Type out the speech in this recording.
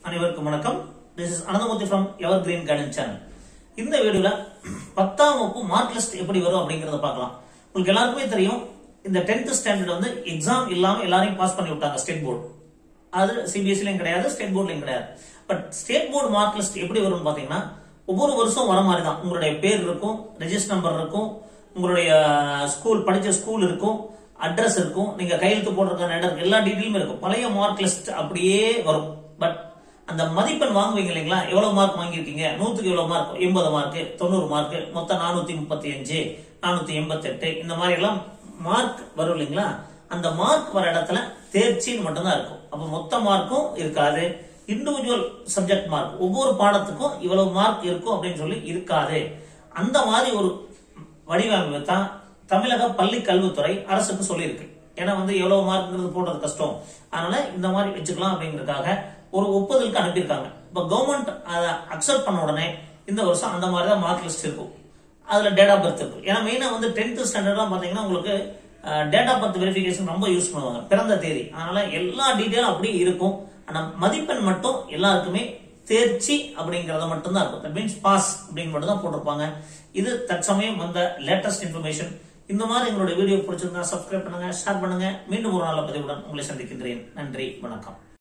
அனைவருக்கும் வணக்கம் this is Ananthamurthy from evergreen garden channel இந்த வீடியோல பத்தாம் வகுப்பு மார்க் லிஸ்ட் எப்படி வரும் அப்படிங்கறத பார்க்கலாம் உங்களுக்கு எல்லாருக்குமே தெரியும் இந்த 10th ஸ்டாண்டர்ட் வந்து எக்ஸாம் இல்லாம எல்லாரையும் பாஸ் பண்ணி விட்டாங்க ஸ்டேட் போர்டு அது சிபிஎஸ்சிலையும் கிடையாது ஸ்டேட் போர்ட்லயும் கிடையாது but state board mark list எப்படி வரும்னு பாத்தீங்கன்னா ஒவ்வொரு வருஷம் வர மாதிரி தான் உங்களுடைய பேர் இருக்கும் ரெஜிஸ்டர் நம்பர் இருக்கும் உங்களுடைய ஸ்கூல் படிச்ச ஸ்கூல் இருக்கும் அட்ரஸ் இருக்கும் நீங்க கையெழுத்து போட்டிருக்க இடம் இருக்கு எல்லா டீட்டெயிலுமே இருக்கும் பழைய மார்க் லிஸ்ட் அப்படியே வரும் பட் அந்த மதிப்பெண் வாங்குவீங்க இல்லைங்களா எவ்வளவு மார்க் வாங்கியிருக்கீங்க நூத்துக்கு எவ்வளவு மார்க் எண்பது மார்க் தொண்ணூறு மார்க் மொத்தம் நானூத்தி முப்பத்தி அஞ்சு நானூத்தி எண்பத்தி எட்டு இந்த மாதிரி எல்லாம் மார்க் வரும் இல்லைங்களா அந்த மார்க் வர இடத்துல தேர்ச்சின்னு மட்டும்தான் இருக்கும் அப்ப மொத்த மார்க்கும் இருக்காது இண்டிவிஜுவல் சப்ஜெக்ட் மார்க் ஒவ்வொரு பாடத்துக்கும் இவ்வளவு மார்க் இருக்கும் அப்படின்னு சொல்லி இருக்காது அந்த மாதிரி ஒரு வடிவமைப்பு தான் தமிழக பள்ளி கல்வித்துறை அரசுக்கு சொல்லியிருக்கு ஏன்னா வந்து எவ்வளவு மார்க்ங்கிறது போடுறது கஷ்டம் அதனால இந்த மாதிரி வச்சுக்கலாம் அப்படிங்கறதுக்காக ஒரு ஒப்புதலுக்கு அனுப்பியிருக்காங்க இப்ப கவர்மெண்ட் அதை அக்செப்ட் பண்ண உடனே இந்த வருஷம் அந்த மாதிரி தான் மார்க் லிஸ்ட் இருக்கும் அதுல டேட் ஆஃப் பர்த் இருக்கும் ஏன்னா மெயினா வந்து டென்த் ஸ்டாண்டர்ட்லாம் பாத்தீங்கன்னா உங்களுக்கு டேட் ஆஃப் பர்த் வெரிஃபிகேஷன் ரொம்ப யூஸ் பண்ணுவாங்க பிறந்த தேதி அதனால எல்லா டீட்டெயிலும் அப்படியே இருக்கும் ஆனா மதிப்பெண் மட்டும் எல்லாருக்குமே தேர்ச்சி அப்படிங்கறத மட்டும் தான் இருக்கும் தட் மீன்ஸ் பாஸ் அப்படின்னு மட்டும் தான் போட்டிருப்பாங்க இது தற்சமயம் வந்த லேட்டஸ்ட் இன்ஃபர்மேஷன் இந்த மாதிரி எங்களுடைய வீடியோ பிடிச்சிருந்தா சப்ஸ்கிரைப் பண்ணுங்க ஷேர் பண்ணுங்க மீண்டும் ஒரு நாள் பதிவுடன் உங்களை சந்திக்கின்றேன் நன்றி வணக்கம்